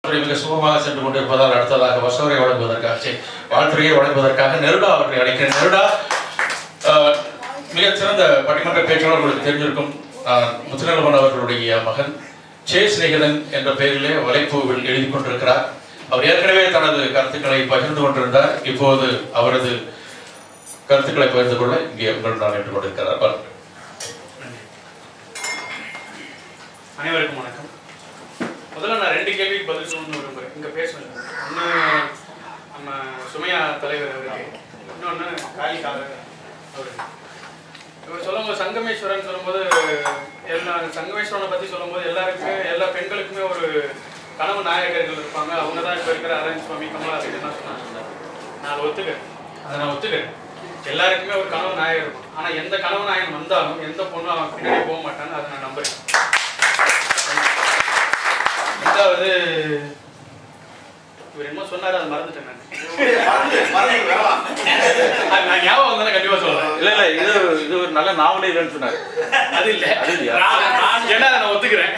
வாழ்த்துறை மிக சுகமாக சென்று கொண்டிருப்பதால் அடுத்ததாக வசோரை வழங்குவதற்காக சரி, வாழ்த்துறையை வழங்குவதற்காக நெருடா அவர்களை அழைக்கிறேன் நெருடா ஆஹ், மிகச் சிறந்த பட்டிமன்ற பேச்சாளர் உங்களுக்கு தெரிஞ்சிருக்கும் ஆஹ், முத்துநிலவன் அவர்களுடைய மகன் சே சிநேகிதன் என்ற பெயரிலே வலைப்பூவில் எழுதி கொண்டிருக்கிறார் அவர் ஏற்கனவே தனது கருத்துக்களை பகிர்ந்து கொண்டிருந்தார் இப்போது அவரது கருத்துக்களை பகிர்ந்து கொள்ள இங்கே உங்கள் நான் என்று கொண்டிருக்கிறார் வாருங்கள். அனைவருக்கும் வணக்கம் முதல்ல நான் ரெண்டு கேள்விக்கு பதில் சொல்லணும்னு விரும்புகிறேன் இங்கே பேசணும் ஒன்று நம்ம சுமையா தலைவர் அவருக்கு இன்னொன்று காளி காதர் அவருக்கு இவர் சொல்லும்போது சங்கமேஸ்வரன் சொல்லும்போது எல்லா சங்கமேஸ்வரனை பற்றி சொல்லும்போது எல்லாருக்குமே எல்லா பெண்களுக்குமே ஒரு கனவு நாயகர்கள் இருப்பாங்க அவங்க தான் இப்போ இருக்கிற அரவிந்த் சுவாமி கமலாசன் தான் சொன்னாங்க நான் அதை ஒத்துக்கிறேன் அதை நான் ஒத்துக்கிறேன் எல்லாருக்குமே ஒரு கனவு நாயகர் இருக்கும் ஆனால் எந்த கனவு நாயகன் வந்தாலும் எந்த பொண்ணும் அவன் பின்னாடி போக மாட்டாங்க அதை நான் நம்புறேன் ரெண்டாவது இவர் என்னமோ சொன்னாரு அதை மறந்துட்டேன் நான் அது நான் ஞாபகம் வந்தா கண்டிப்பா சொல்றேன் இல்ல இல்ல இது இது ஒரு நல்ல நாவலே இல்லைன்னு சொன்னார் அது இல்ல அது இல்லையா? ஏன்னா அதை நான் ஒத்துக்கிறேன்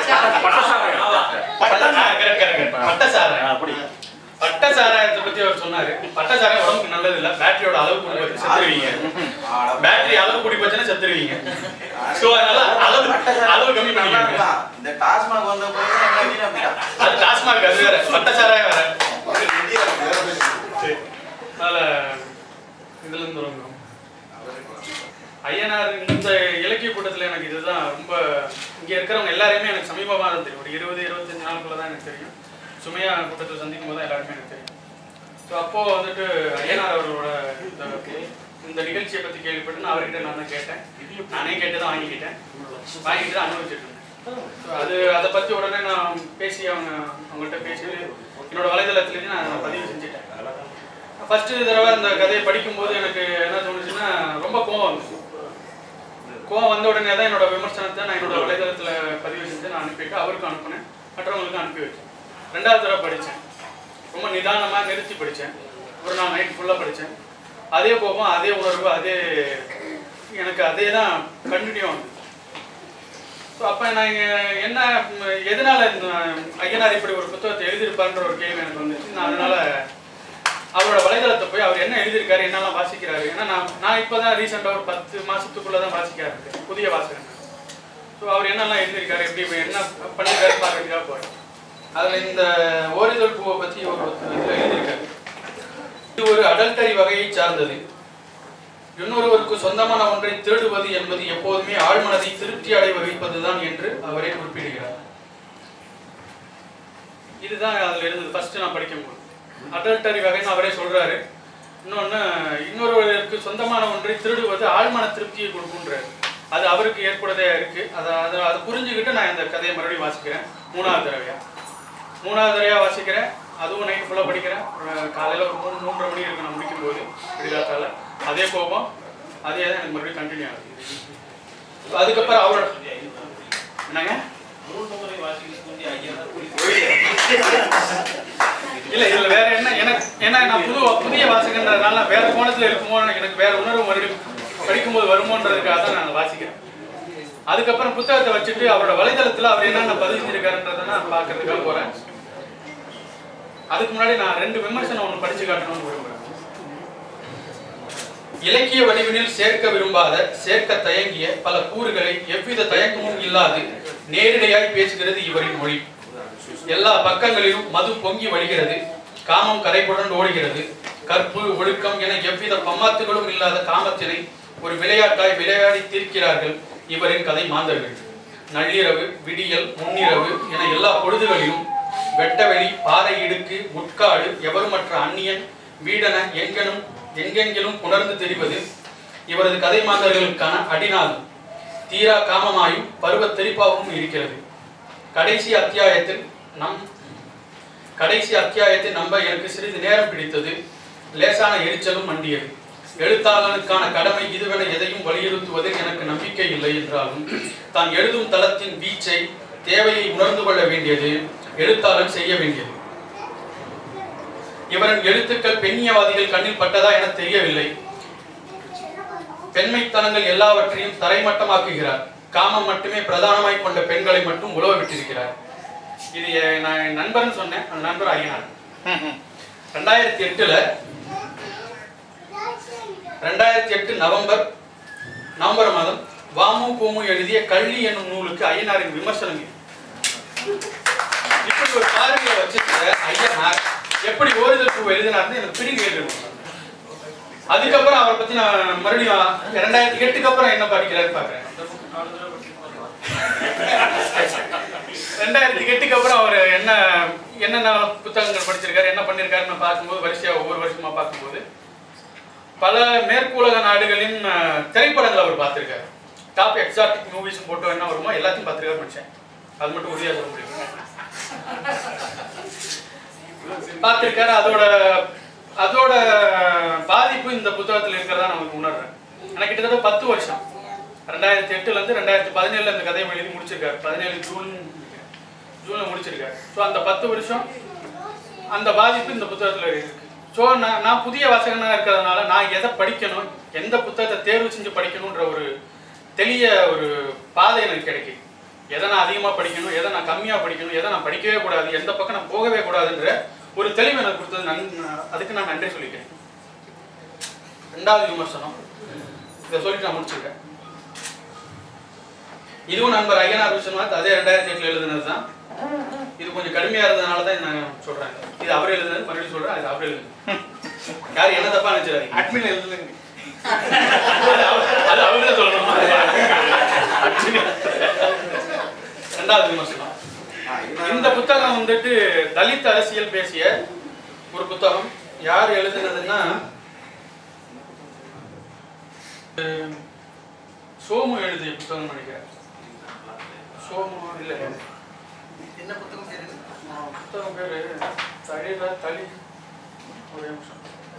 பட்ட- ஆ, correct, correct, correct. பட்ட சாராயம். அப்படி பட்ட சாராயத்தை பத்தி அவர் சொன்னாரு பட்ட சாராயம் உடம்புக்கு நல்லது இல்ல பேட்டரியோட அளவு கூடி போச்சு செத்துருவீங்க பேட்டரி அளவு கூடி போச்சுன்னா செத்துருவீங்க சோ அதனால அளவு அளவு கம்மி பண்ணிக்கோங்க இந்த டாஸ்மாக் வந்த பிறகு நம்ம வீணா போயிட்டா. அது டாஸ்மாக் அது வேற பட்ட சாராயம் வேற சரி. அதனால இதுல இருந்து தொடங்குறோம் ஐயனார் இந்த இலக்கிய கூட்டத்துல எனக்கு இதுதான் ரொம்ப இங்க இருக்கிறவங்க எல்லாருமே எனக்கு சமீபமாக தான் தெரியும் ஒரு இருபது இருபத்தஞ்சு நாளுக்குள்ள தான் எனக்கு தெரியும் சுமையா கூட்டத்தில் சந்திக்கும் போது தான் எல்லாருமே எனக்கு தெரியும் ஸோ அப்போ வந்துட்டு ஐயனார் அவரோட இந்த இந்த நிகழ்ச்சியை பத்தி கேள்விப்பட்டு நான் அவர்கிட்ட நான் தான் கேட்டேன் நானே கேட்டு தான் வாங்கிக்கிட்டேன் வாங்கிட்டு தான் அனுபவிச்சுட்டு இருந்தேன் So அது அதை பத்தி உடனே நான் பேசி அவங்க அவங்கள்ட்ட பேசி என்னோட வலைதளத்துலேருந்து நான் பதிவு செஞ்சுட்டேன் ஃபர்ஸ்ட் தடவை அந்த கதையை படிக்கும்போது எனக்கு என்ன தோணுச்சுன்னா ரொம்ப கோவம் வந்துச்சு கோவம் வந்த உடனே தான் என்னோட விமர்சனத்தை நான் என்னோட வலைதளத்துல பதிவு செஞ்சு நான் அனுப்பிட்டு அவருக்கும் அனுப்புனேன் மற்றவங்களுக்கும் அனுப்பி வச்சேன் ரெண்டாவது தடவை படித்தேன் ரொம்ப நிதானமா நிறுத்தி படித்தேன் ஒரு நாள் நைட் ஃபுல்லாக படித்தேன் அதே கோபம் அதே உணர்வு அதே எனக்கு அதே தான் கண்டினியூ ஆகுது ஸோ அப்போ நான் இங்க என்ன ம், எதனால இந்த ஐயனார் இப்படி ஒரு புத்தகத்தை எழுதியிருப்பாருன்ற ஒரு கேள்வி எனக்கு வந்துச்சு நான் அதனால அவரோட வலைதளத்தை போய் அவர் என்ன எழுதியிருக்காரு என்னெல்லாம் வாசிக்கிறாரு ஏன்னா நான் நான் இப்போ தான் ரீசெண்டாக ஒரு பத்து மாசத்துக்குள்ள தான் வாசிக்க ஆரம்பிச்சேன் புதிய வாசகன் ஸோ அவர் என்னெல்லாம் எழுதியிருக்காரு எப்படி இப்ப என்ன பண்ணியிருக்காரு பார்க்கறதுக்காக போகிறேன் அதில் இந்த ஓரிதழ் பூவை பற்றி ஒரு இதில் எழுதியிருக்காரு இது ஒரு அடல்டரி வகையை சார்ந்தது இன்னொருவருக்கு சொந்தமான ஒன்றை திருடுவது என்பது எப்போதுமே ஆழ்மனதை திருப்தி அடைய வைப்பதுதான் என்று அவரே குறிப்பிடுகிறார் இதுதான் அதுல இருந்தது ஃபர்ஸ்ட் நான் படிக்கும்போது அடல்டரி வகைன்னு அவரே சொல்றாரு இன்னொன்னு இன்னொருவருக்கு சொந்தமான ஒன்றை திருடுவது ஆழ்மன திருப்தியை கொடுக்குன்றாரு அது அவருக்கு ஏற்படுதே இருக்கு அதை அதை அதை புரிஞ்சுக்கிட்டு நான் இந்த கதையை மறுபடியும் வாசிக்கிறேன் மூணாவது தடவையா மூணாவது தடவையா வாசிக்கிறேன் அதுவும் நைட் ஃபுல்லாக படிக்கிறேன் ஒரு காலையில் ஒரு மூணு மூன்றரை மணி இருக்கு நான் முடிக்கும்போது விடிகாத்தால அதே கோபம் அதே தான் எனக்கு மறுபடியும் கண்டினியூ ஆகுது அதுக்கப்புறம் அவரோட என்னங்க இல்ல இதுல வேற என்ன எனக்கு ஏன்னா நான் புது புதிய வாசகன்றதுனால வேற கோணத்துல இருக்குமோ எனக்கு வேற உணர்வு மறுபடியும் படிக்கும்போது வருமோன்றதுக்காக தான் நான் வாசிக்கிறேன் அதுக்கப்புறம் புத்தகத்தை வச்சுட்டு அவரோட வலைதளத்துல அவர் என்னென்ன பதிவு செஞ்சிருக்காருன்றதை நான் பார்க்கறதுக்காக போறேன் அதுக்கு முன்னாடி நான் ரெண்டு விமர்சனம் ஒன்று படிச்சு காட்டணும்னு விரும்புறேன் இலக்கிய வடிவினில் சேர்க்க விரும்பாத சேர்க்க தயங்கிய பல கூறுகளை எவ்வித தயக்கமும் இல்லாது நேரிடையாய் பேசுகிறது இவரின் மொழி எல்லா பக்கங்களிலும் மது பொங்கி வழிகிறது காமம் கரைபுரண்டு ஓடுகிறது கற்பு ஒழுக்கம் என எவ்வித பம்மாத்துகளும் இல்லாத காமத்தினை ஒரு விளையாட்டாய் விளையாடி தீர்க்கிறார்கள் இவரின் கதை மாந்தர்கள் நள்ளிரவு விடியல் முன்னிரவு என எல்லா பொழுதுகளிலும் வெட்டவெளி பாறை இடுக்கு முட்காடு எவருமற்ற அந்நியன் வீடென எங்கெனும் எங்கெங்கிலும் புணர்ந்து தெரிவது இவரது கதை மாந்தர்களுக்கான அடிநாதம் தீரா காமமாயும் பருவத் தெளிப்பாகவும் இருக்கிறது கடைசி அத்தியாயத்தில் நம் கடைசி அத்தியாயத்தை நம்ப எனக்கு சிறிது நேரம் பிடித்தது லேசான எரிச்சலும் மண்டியது எழுத்தாளனுக்கான கடமை இதுவென எதையும் வலியுறுத்துவதில் எனக்கு நம்பிக்கை இல்லை என்றாலும் தான் எழுதும் தளத்தின் வீச்சை தேவையை உணர்ந்து கொள்ள வேண்டியது எழுத்தாளன் செய்ய வேண்டியது இவரின் எழுத்துக்கள் பெண்ணியவாதிகள் கண்ணில் பட்டதா என தெரியவில்லை பெண்மைத்தனங்கள் எல்லாவற்றையும் தரைமட்டமாக்குகிறார் காமம் மட்டுமே பிரதானமாய் கொண்ட பெண்களை மட்டும் உழவ விட்டிருக்கிறார் இது என் நான் என் நண்பர்னு சொன்னேன் அந்த நண்பர் ஐயனார் ரெண்டாயிரத்தி எட்டுல ரெண்டாயிரத்தி எட்டு நவம்பர் நவம்பர் மாதம் வாமு கோமு எழுதிய கள்ளி என்னும் நூலுக்கு ஐயனாரின் விமர்சனம் இது. இப்படி ஒரு பார்வையை வச்சிருக்கிற ஐயனார் எப்படி ஓரிதழ் பூ எழுதினார்னு எனக்கு பிடி கேள்வி இருக்கு. அதுக்கப்புறம் அவரை பத்தி நான் மறுபடியும் ரெண்டாயிரத்தி எட்டுக்கு அப்புறம் என்ன படிக்கிறாரு பாக்குறேன் ரெண்டாயிரத்தி எட்டுக்கு அப்புறம் அவர் என்ன என்னென்ன புத்தகங்கள் படிச்சிருக்காரு என்ன பண்ணிருக்காருன்னு பார்க்கும்போது வரிசையா ஒவ்வொரு வருஷமா பார்க்கும்போது பல மேற்குலக நாடுகளின் அஹ், திரைப்படங்களை அவர் பார்த்திருக்காரு டாப் எக்ஸாட்டிக் மூவிஸ் போட்டோ என்ன வருமோ எல்லாத்தையும் பார்த்திருக்காரு மனுஷன் அது மட்டும் உறுதியா சொல்ல முடியும் பார்த்திருக்காரு அதோட அதோட பாதிப்பு இந்த புத்தகத்தில் இருக்கிறதா நான் உணர்றேன் எனக்கு கிட்டத்தட்ட பத்து வருஷம் ரெண்டாயிரத்தி எட்டுல இருந்து ரெண்டாயிரத்தி பதினேழுல இந்த கதையை எழுதி முடிச்சிருக்காரு பதினேழு ஜூன் ஜூன்ல முடிச்சிருக்காரு ஸோ அந்த பத்து வருஷம் அந்த பாதிப்பு இந்த புத்தகத்துல இருக்கு ஸோ நான் நான் புதிய வாசகனாக இருக்கிறதுனால நான் எதை படிக்கணும் எந்த புத்தகத்தை தேர்வு செஞ்சு படிக்கணுன்ற ஒரு தெளிய ஒரு பாதை எனக்கு கிடைக்கும் எதை நான் அதிகமாக படிக்கணும் எதை நான் கம்மியாக படிக்கணும் எதை நான் படிக்கவே கூடாது எந்த பக்கம் நான் போகவே கூடாதுன்ற ஒரு தெளிவு எனக்கு கொடுத்தது நன் அதுக்கு நான் நன்றி சொல்லிக்கிறேன் ரெண்டாவது விமர்சனம் இதை சொல்லிட்டு நான் முடிச்சிருக்கேன் இதுவும் நண்பர் ஐயனார் விஸ்வநாத் அதே ரெண்டாயிரத்தி எட்டுல எழுதுனது தான் இது கொஞ்சம் கடுமையா இருந்ததுனால தான் நான் சொல்றேன் இது அவர் எழுதுனது மறுபடியும் சொல்றேன் அது அவர் எழுதுனது யார் என்ன தப்பா நினைச்சிடாதீங்க அட்மின் எழுதுலங்க அது அவர்- அது அவங்களே சொல்லணும் ரெண்டாவது விமர்சனம் இந்த புத்தகம் வந்துட்டு தலித் அரசியல் பேசிய ஒரு புத்தகம் யார் எழுதுனதுன்னா அஹ், சோமு எழுதிய புத்தகம் நினைக்கிறேன் சோமு இல்ல என்ன புத்தகம் பேரு புத்தகம் பேரு தலிதா தலி ஒரே நிமிஷம்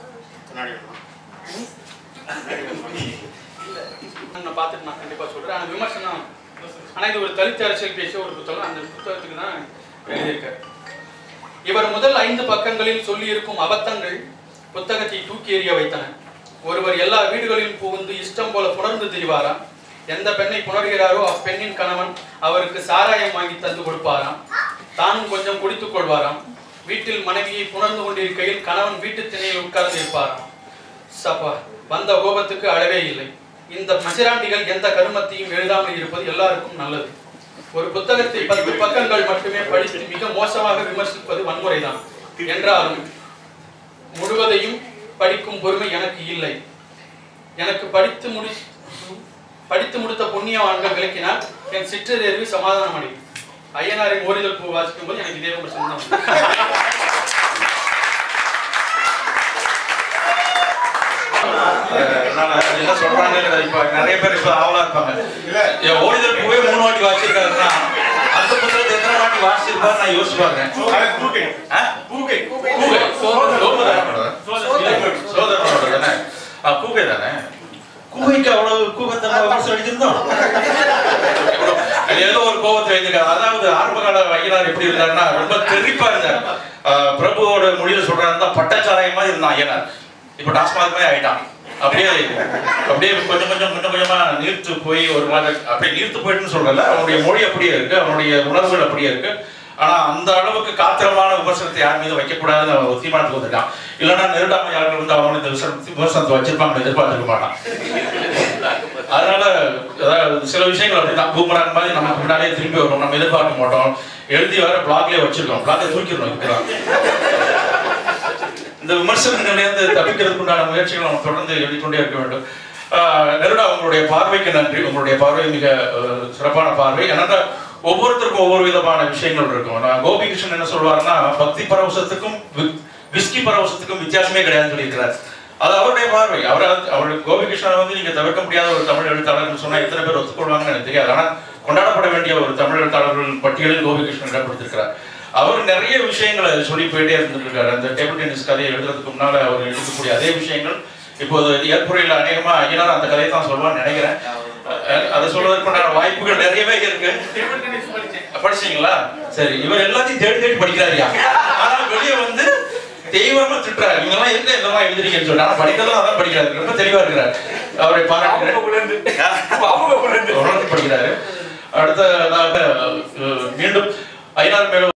நான் பார்த்துட்டு நான் கண்டிப்பா சொல்றேன் ஆனா விமர்சனம் ஆனா இது ஒரு தலித் அரசியல் பேசிய ஒரு புத்தகம் அந்த புத்தகத்துக்கு தான் எழுதியிருக்காரு இவர் முதல் ஐந்து பக்கங்களில் சொல்லியிருக்கும் அபத்தங்கள் புத்தகத்தை தூக்கி எறிய வைத்தன ஒருவர் எல்லா வீடுகளிலும் புகுந்து இஷ்டம் போல புணர்ந்து திரிவாராம் எந்த பெண்ணை புணர்கிறாரோ அப்பெண்ணின் கணவன் அவருக்கு சாராயம் வாங்கி தந்து கொடுப்பாராம் தானும் கொஞ்சம் குடித்துக் கொள்வாராம் வீட்டில் மனைவியை புணர்ந்து கொண்டிருக்கையில் கணவன் வீட்டு திணையில் உட்கார்ந்து இருப்பாராம் சப்பா வந்த கோபத்துக்கு அளவே இல்லை இந்த மசிராண்டிகள் எந்த கருமத்தையும் எழுதாமல் இருப்பது எல்லாருக்கும் நல்லது ஒரு புத்தகத்தை பத்து பக்கங்கள் மட்டுமே படித்து மிக மோசமாக விமர்சிப்பது வன்முறைதான் என்றாலும் முழுவதையும் படிக்கும் பொறுமை எனக்கு இல்லை எனக்கு படித்து முடி படித்து முடித்த புண்ணியவான்கள் விளக்கினால் என் சிற்றறிவு சமாதானம் அடையும் ஐயனாரின் ஓரிதழ் பூ வாசிக்கும் போது எனக்கு இதே விமர்சனம் தான் வந்தது. நான் அது என்ன சொல்றாங்கன்னு இப்ப நிறைய பேர் இப்ப ஆவலா இருப்பாங்க இல்ல. என் ஓடிதல் பூவே மூணு வாட்டி வாசிச்சிருக்காருன்னா அந்த புத்தகத்தை எத்தனை வாட்டி வாசிச்சிருப்பாரு நான் யோசிச்சு பாக்குறேன் ஆ? கூகை. சோதரனோட. சோதரனோட தானே? ஆ, கூகை தானே கூகைக்கு அவ்வளவு கூகத்தன்மை விமர்சனம் அடிச்சிருந்தோம் அது ஏதோ ஒரு கோபத்தை எழுதிருக்காரு அதாவது ஆரம்ப கால ஐயனார் எப்படி இருந்தாருன்னா ரொம்ப தெளிப்பா இருந்தார் ஆ, பிரபுவோட மொழியில சொல்றாருன்னா பட்டச்சாராயம் மாதிரி இருந்தான் ஐயனார் இப்ப டாஸ்மாக் மாதிரி ஆயிட்டான் அப்படியே அப்படியே கொஞ்சம் கொஞ்சம் கொஞ்சம் கொஞ்சமா நீர்த்து போய் ஒரு மாதிரி அப்படியே நீர்த்து போயிட்டுன்னு சொல்றல அவனுடைய மொழி அப்படியே இருக்கு அவனுடைய உணர்வுகள் அப்படியே இருக்கு ஆனா அந்த அளவுக்கு காத்திரமான விமர்சனத்தை யார் மீது வைக்கக்கூடாதுன்னு அவன் ஒரு தீர்மானத்துக்கு வந்துட்டான் இல்லைன்னா நெருடாமையாளர்கள் வந்து அவன் இந்த விமர்சனம் விமர்சனத்தை வச்சிருப்பாங்கன்னு எதிர்பார்த்திருக்க மாட்டான் அதனால அதாவது சில விஷயங்கள் அப்படிதான் பூமராங் மாதிரி நமக்கு முன்னாடியே திரும்பி வரும் நம்ம எதிர்பார்க்க மாட்டோம் எழுதி வர பிளாக்லயே வச்சிருக்கோம் பிளாக்கை தூக்கிடணும் இருக்கிறோம் இந்த விமர்சனங்களிலிருந்து தப்பிக்கிறதுக்கு உண்டான முயற்சிகளை நம்ம தொடர்ந்து எழுதிக்கொண்டே இருக்க வேண்டும் ஆஹ் நெருடா உங்களுடைய பார்வைக்கு நன்றி உங்களுடைய பார்வை மிக அஹ், சிறப்பான பார்வை ஏன்னா ஒவ்வொருத்தருக்கும் ஒவ்வொரு விதமான விஷயங்கள் இருக்கும் நான் கோபிகிருஷ்ணன் என்ன சொல்வாருன்னா பக்தி பரவசத்துக்கும் வி- விஸ்கி பரவசத்துக்கும் வித்தியாசமே கிடையாதுன்னு சொல்லியிருக்கிறார் அது அவருடைய பார்வை அவர் அவருடைய கோபிகிருஷ்ணன் வந்து நீங்க தவிர்க்க முடியாத ஒரு தமிழ் எழுத்தாளர்னு சொன்னா எத்தனை பேர் ஒத்துக்கொள்வாங்கன்னு எனக்கு தெரியாது ஆனா கொண்டாடப்பட வேண்டிய ஒரு தமிழ் எழுத்தாளர்கள் பட்டியலில் கோபிகிருஷ்ணன் இடம் கொடுத்திருக்கிறார் அவர் நிறைய விஷயங்களை சொல்லி போயிட்டே இருந்திருக்காரு அந்த டேபிள் டென்னிஸ் கதையை எழுதுறதுக்கு முன்னால அவர் எழுதக்கூடிய அதே விஷயங்கள் இப்போது ஏற்புரையில் அநேகமா ஐயனார் அந்த கதையை தான் சொல்லுவான்னு நினைக்கிறேன் அஹ் அதை சொல்வதற்குண்டான வாய்ப்புகள் நிறையவே இருக்கு டேபிள் டென்னிஸ் படிச்சேன் படிச்சீங்களா சரி இவர் எல்லாத்தையும் தேடி தேடி படிக்கிறாரியா ஆனா வெளியே வந்து தெய்வமா திட்டுறாரு இவங்க எல்லாம் எதுல இதெல்லாம் எழுதுறீங்கன்னு சொல்லி ஆனா படிக்கிறதும் அதான் படிக்கிறாரு ரொம்ப தெளிவா இருக்கிறார் அவரை பாராட்டுகிறேன் உணர்ந்து படிக்கிறாரு அடுத்ததாக அஹ், மீண்டும் ஐநாறு மேலும்